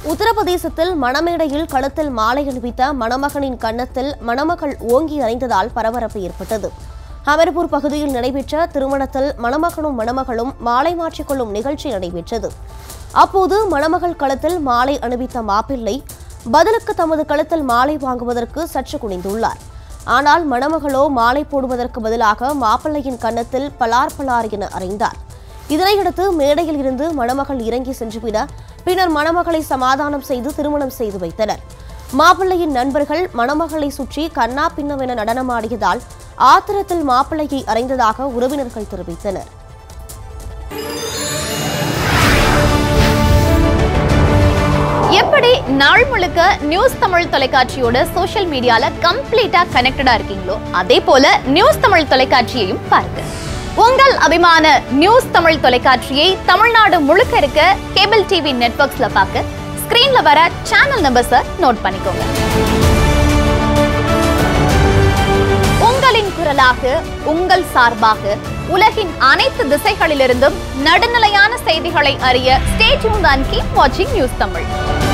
உத்தரப்பிரதேசத்தில் மணமேடையில் கழுத்தில் மாலை அணிவித்த மணமகனின் கன்னத்தில் மணமகள் ஓங்கி அறைந்ததால் பரபரப்பு ஏற்பட்டது அமர்பூர் பகுதியில் நடைபெற்ற திருமணத்தில் மணமகனும் மணமகளும் மாலை மாற்றிக்கொள்ளும் நிகழ்ச்சி நடைபெற்றது அப்போது மணமகள் கழுத்தில் மாலை அணிவித்த மாப்பிள்ளை பதிலுக்கு தமது கழுத்தில் மாலை வாங்குவதற்கு சற்று குனிந்துள்ளார் ஆனால் மணமகளோ மாலை போடுவதற்கு பதிலாக மாப்பிள்ளையின் கன்னத்தில் பலார் பலார் என அறைந்தார் இதனையடுத்து மேடையில் இருந்து மணமகள் இறங்கி சென்றுவிட பின்னர் மணமகளை சமாதானம் செய்து திருமணம் செய்து வைத்தனர் மாப்பிள்ளையின் நண்பர்கள் மணமகளை சுற்றி கண்ணா பின்னவென நடனமாடியதால் ஆத்திரத்தில் மாப்பிள்ளையை அறைந்ததாக உறவினர்கள் தெரிவித்தனர் எப்படி நாள் முழுக்க நியூஸ் தமிழ் தொலைக்காட்சியோட சோஷியல் மீடியால கம்ப்ளீட்டா கனெக்டடா இருக்கீங்களோ அதே போல நியூஸ் தமிழ் தொலைக்காட்சியையும் பாருங்க உங்கள் அபிமான நியூஸ் தமிழ் தொலைக்காட்சியை தமிழ்நாடு முழுக்க இருக்க கேபிள் டிவி நெட்வொர்க்ஸ்ல பார்க்க ஸ்கிரீன்ல வர சேனல் நம்பர்ஸை நோட் பண்ணிக்கோங்க உங்களின் குரலாக உங்கள் சார்பாக உலகின் அனைத்து திசைகளிலிருந்தும் நடுநிலையான செய்திகளை அறிய ஸ்டே டியூன் அண்ட் கீப் வாட்சிங் நியூஸ் தமிழ்